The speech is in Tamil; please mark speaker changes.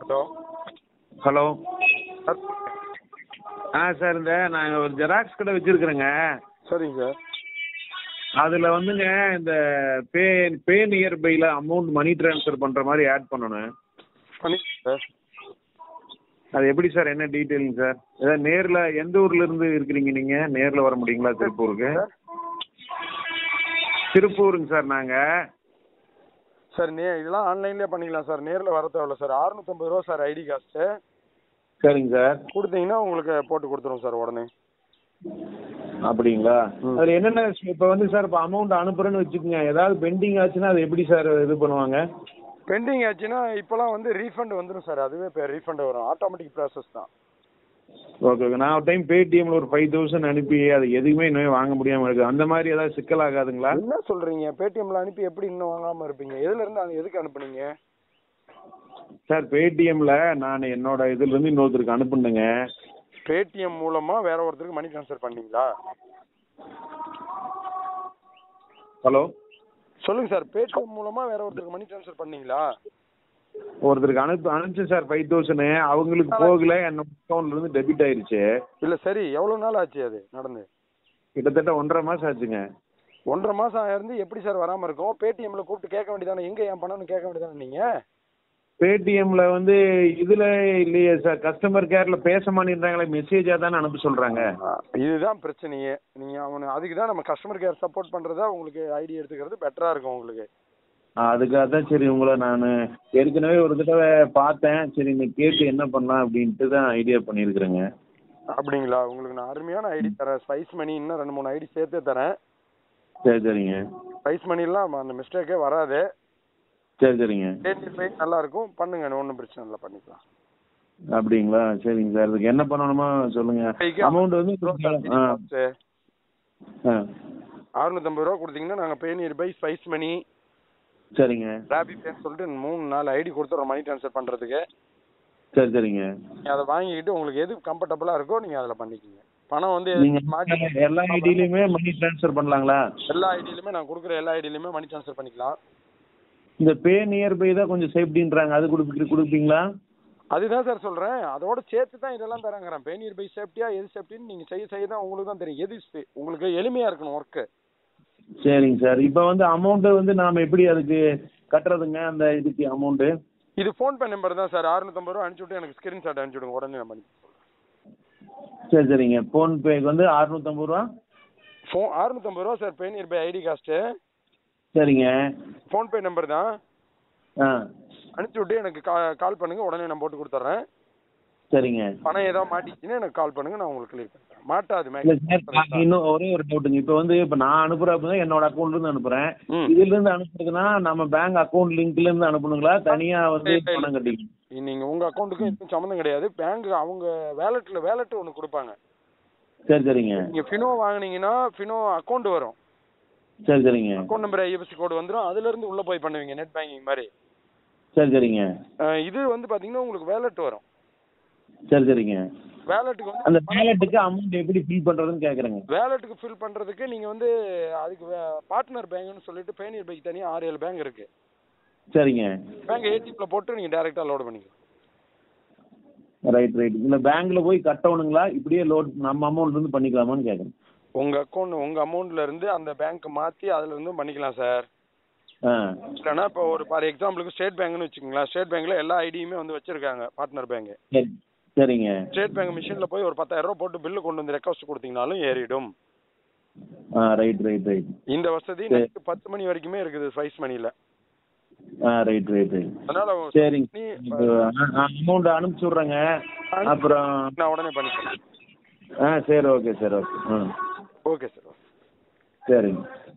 Speaker 1: ஹலோ
Speaker 2: ஹலோ
Speaker 1: சார்
Speaker 2: ஆ சார் இந்த நாங்கள் ஒரு ஜெராக்ஸ் கடை வச்சுருக்குறேங்க
Speaker 1: சரிங்க சார்
Speaker 2: அதில் வந்துங்க இந்த பே பே நியர்பையில் அமௌண்ட் மணி ட்ரான்ஸ்ஃபர் பண்ணுற மாதிரி ஆட் பண்ணணும்
Speaker 1: பண்ணிக்கலாம் சார்
Speaker 2: அது எப்படி சார் என்ன டீட்டெயிலுங்க சார் ஏதாவது நேரில் எந்த ஊர்ல இருந்து இருக்கிறீங்க நீங்கள் நேரில் வர முடியுங்களா திருப்பூருக்கு
Speaker 1: சார்
Speaker 2: திருப்பூருங்க சார் நாங்கள்
Speaker 1: சார் நே இதெல்லாம் ஆன்லைன்லேயே பண்ணிக்கலாம் சார் நேரில் வர தேவையில்ல சார் அறுநூத்தம்பது ரூபா சார் ஐடி காஸ்ட்டு
Speaker 2: சரிங்க சார்
Speaker 1: கொடுத்தீங்கன்னா உங்களுக்கு போட்டு கொடுத்துருவோம் சார் உடனே
Speaker 2: அப்படிங்களா
Speaker 1: ம்.
Speaker 2: அதில் என்னென்ன இப்போ வந்து சார் இப்போ அமௌண்ட் அனுப்புகிறேன்னு வச்சுக்கோங்க ஏதாவது பெண்டிங் ஆச்சுன்னா அது எப்படி சார் இது பண்ணுவாங்க
Speaker 1: பெண்டிங் ஆச்சுன்னா இப்போலாம் வந்து ரீஃபண்ட் வந்துடும் சார் அதுவே இப்போ ரீஃபண்ட் வரும் ஆட்டோமேட்டிக் ப்ராசஸ் தான்
Speaker 2: ஓகே ஓகே நான் ஒரு டைம் பேடிஎம்ல ஒரு ஃபைவ் தௌசண்ட் அனுப்பி அது எதுவுமே இன்னும் வாங்க முடியாமல் இருக்கு அந்த மாதிரி ஏதாவது சிக்கல் ஆகாதுங்களா
Speaker 1: என்ன சொல்கிறீங்க பேடிஎம்ல அனுப்பி எப்படி இன்னும் வாங்காமல் இருப்பீங்க எதுலேருந்து அது எதுக்கு அனுப்புனீங்க
Speaker 2: சார் பேடிஎம்ல நான் என்னோட இதுல இருந்து இன்னொருத்தருக்கு அனுப்புனேங்க
Speaker 1: பேடிஎம் மூலமாக வேற ஒருத்தருக்கு மணி ட்ரான்ஸ்ஃபர் பண்ணீங்களா
Speaker 2: ஹலோ
Speaker 1: சொல்லுங்க சார் பேடிஎம் மூலமாக வேற ஒருத்தருக்கு மணி ட்ரான்ஸ்ஃபர் பண்ணீங்களா
Speaker 2: ஒருத்தருக்கு அனுப்பு அனுப்பிச்சேன் சார் ஃபைவ் தௌசண்ட் அவங்களுக்கு போகல என்னோட அக்கௌண்ட்ல இருந்து டெபிட் ஆயிருச்சு
Speaker 1: இல்லை சரி எவ்வளோ நாள் ஆச்சு அது நடந்து
Speaker 2: கிட்டத்தட்ட ஒன்றரை மாசம் ஆச்சுங்க
Speaker 1: ஒன்றரை மாசம் ஆயிருந்து எப்படி சார் வராம இருக்கும் பேடிஎம்ல கூப்பிட்டு கேட்க வேண்டியதானே எங்க என் பணம்னு கேட்க வேண்டியதானே நீங்க
Speaker 2: பேடிஎம்ல வந்து இதுல இல்லையே சார் கஸ்டமர் கேர்ல பேச மாட்டேன்றாங்களே மெசேஜா தானே அனுப்ப சொல்றாங்க
Speaker 1: இதுதான் பிரச்சனையே நீங்க அவனு அதுக்கு தான் நம்ம கஸ்டமர் கேர் சப்போர்ட் பண்றதா உங்களுக்கு ஐடி எடுத்துக்கிறது பெட்டரா இருக்கும் உங்களுக்கு
Speaker 2: அதுக்காக தான் சரி உங்களை நான் ஏற்கனவே ஒரு தடவை பார்த்தேன் சரி இன்னைக்கு கேட்டு என்ன பண்ணலாம் அப்படின்ட்டு தான் ஐடியா பண்ணியிருக்கிறேங்க
Speaker 1: அப்படிங்களா உங்களுக்கு நான் அருமையான ஐடி தரேன் ஸ்பைஸ் மணி இன்னும் ரெண்டு மூணு ஐடி சேர்த்தே தரேன்
Speaker 2: சரி சரிங்க
Speaker 1: ஸ்பைஸ் மணிலாம் அந்த மிஸ்டேக்கே வராது
Speaker 2: சரி சரிங்க
Speaker 1: டேட் நல்லா இருக்கும் பண்ணுங்க ஒன்றும் பிரச்சனை இல்லை பண்ணிக்கலாம்
Speaker 2: அப்படிங்களா சரிங்க சார் இதுக்கு என்ன பண்ணணுமோ சொல்லுங்க அமௌண்ட் வந்து ஆ ஆ
Speaker 1: அறுநூத்தம்பது ரூபா கொடுத்தீங்கன்னா நாங்கள் PayNearby spice money
Speaker 2: சரிங்க
Speaker 1: ராபி பேன்னு சொல்லிட்டு மூணு நாலு ஐடி கொடுத்துறோம் மணி ட்ரான்ஸ்ஃபர் பண்ணுறதுக்கு
Speaker 2: சரி சரிங்க
Speaker 1: நீங்க அதை வாங்கிக்கிட்டு உங்களுக்கு எது கம்ஃபர்டபுளா இருக்கோ நீங்க அதுல பண்ணிக்கங்க பணம் வந்து
Speaker 2: நீங்க
Speaker 1: மாட்டி
Speaker 2: எல்லா ஐடியிலையுமே மணி ட்ரான்ஸ்ஃபர் பண்ணலாங்களா
Speaker 1: எல்லா ஐடியிலுமே நான் கொடுக்குற எல்லா ஐடியிலுமே மணி ட்ரான்ஸ்ஃபர் பண்ணிக்கலாம்
Speaker 2: இந்த பே நியர்பை தான் கொஞ்சம் சேஃப்டின்றாங்க அது கொடுப்பீங்க கொடுப்பீங்களா
Speaker 1: அதுதான் சார் சொல்றேன் அதோட சேர்த்து தான் இதெல்லாம் தராங்கிறேன் பேனியர் பை சேஃப்டியா எது சேஃப்டின்னு நீங்க செய்ய செய்ய தான் உங்களுக்கு தான் தெரியும் எது spe- உங்களுக்கு எளிமையா இருக்கணும் ஒர்க்கு
Speaker 2: சரிங்க சார் இப்போ வந்து அமௌண்ட்டு வந்து நாம் எப்படி அதுக்கு கட்டுறதுங்க அந்த இதுக்கு அமௌண்ட்டு
Speaker 1: இது ஃபோன் பே நம்பர் தான் சார் அறுநூத்தம்பது ரூபா அனுப்பிச்சு விட்டு எனக்கு ஸ்கிரீன்ஷாட் அனுப்பிச்சு விடுங்க உடனே நான் பண்ணி
Speaker 2: சரி சரிங்க ஃபோன்பேக்கு வந்து அறுநூத்தம்பது ரூபா
Speaker 1: ஃபோன் அறுநூத்தம்பது ரூபா sir PayNearby ID cost
Speaker 2: சரிங்க
Speaker 1: ஃபோன் பே நம்பர் தான்
Speaker 2: ஆ
Speaker 1: அனுப்பிச்சு விட்டு எனக்கு கா கால் பண்ணுங்க உடனே நான் போட்டு கொடுத்துட்றேன்
Speaker 2: சரிங்க
Speaker 1: பணம் ஏதாவது மாட்டிச்சுன்னா எனக்கு கால் பண்ணுங்க நான் உங்களுக்கு கிளியர் பண்ணுறேன் மாட்டாது
Speaker 2: இல்லை
Speaker 1: மேக்ஸிமம்
Speaker 2: சார் இன்னும் ஒரே ஒரு டவுட்டுங்க இப்போ வந்து இப்போ நான் அனுப்புகிறப்ப என்னோட அக்கௌண்ட்லேருந்து அனுப்புகிறேன்
Speaker 1: ம்.
Speaker 2: இதுலேருந்து அனுப்புறதுன்னா நம்ம பேங்க் அக்கௌண்ட் லிங்க்லேருந்து அனுப்பணுங்களா தனியாக வந்து
Speaker 1: இல்ல, இல்ல.
Speaker 2: பணம் கட்டிக்கணும்
Speaker 1: நீங்க உங்க அக்கௌண்ட்டுக்கும் இதுக்கும் சம்மந்தம் கிடையாது பேங்க் அவங்க வேலெட்ல வேலெட் ஒன்று கொடுப்பாங்க
Speaker 2: சரி சரிங்க
Speaker 1: நீங்க ஃபினோ வாங்குனீங்கன்னா ஃபினோ அக்கௌண்ட் வரும்
Speaker 2: சரி சரிங்க
Speaker 1: அக்கௌண்ட் நம்பர் ஐஎஃப்எஸ்சி கோடு வந்துரும் அதுல இருந்து உள்ள போய் பண்ணுவீங்க நெட் பேங்கிங் மாதிரி
Speaker 2: சரி சரிங்க
Speaker 1: அஹ் இது வந்து பாத்தீங்கன்னா உங்களுக்கு வேலெட் வரும்
Speaker 2: சரி சரிங்க
Speaker 1: வேலெட்டுக்கு வந்து
Speaker 2: அந்த வேலெட்டுக்கு அமௌண்ட் எப்படி ஃபில் பண்ணுறதுன்னு கேட்குறேங்க
Speaker 1: வேலெட்டுக்கு ஃபில் பண்றதுக்கு நீங்க வந்து அதுக்கு பார்ட்னர் பேங்க்னு சொல்லிட்டு பேனியர் பைக் தனியா ஆறு ஏழு பேங்க் இருக்கு
Speaker 2: சரிங்க
Speaker 1: பேங்க் ஏடிஎம்ல போட்டு நீங்க டைரக்டா லோட் பண்ணிக்கலாம்
Speaker 2: ரைட் ரைட் இல்லை பேங்க்கில் போய் கட்டணுங்களா இப்படியே லோட் நம்ம அமௌண்ட் இருந்து பண்ணிக்கலாமான்னு கேட்குறேன்
Speaker 1: உங்க அக்கௌண்ட் உங்க அமௌண்ட்ல இருந்து அந்த பேங்க் மாத்தி அதுல இருந்து பண்ணிக்கலாம் சார்
Speaker 2: ஆ
Speaker 1: இல்லைன்னா இப்போ ஒரு ஃபார் எக்ஸாம்பிளுக்கு ஸ்டேட் பேங்க்னு வச்சுக்கோங்களேன் ஸ்டேட் பேங்க்ல எல்லா ஐடியுமே வந்து வச்சிருக்காங்க பார்ட்னர் பேங்க்
Speaker 2: சரி சரிங்க
Speaker 1: ஸ்டேட் பேங்க் மிஷின்ல போய் ஒரு பத்தாயிரம் ரூபாய் போட்டு பில்லு கொண்டு வந்து ரெக்வஸ்ட் கொடுத்தீங்கனாலும் ஏறிடும்
Speaker 2: ஆ ரைட் ரைட் ரைட்
Speaker 1: இந்த வசதி
Speaker 2: சரி.
Speaker 1: நைட்டு பத்து மணி வரைக்குமே இருக்குது ஸ்பைஸ் மணில
Speaker 2: ஆ ரைட் ரைட் ரைட்
Speaker 1: அதனால
Speaker 2: சரிங்க
Speaker 1: நீ
Speaker 2: இப்போ அமௌண்ட் அனுப்பிச்சி விட்றேங்க அப்புறம்
Speaker 1: நான் உடனே பண்ணிக்கிறேன்
Speaker 2: ஆ சரி ஓகே சார் ஓகே ஆ
Speaker 1: ஓகே சார்
Speaker 2: சரிங்க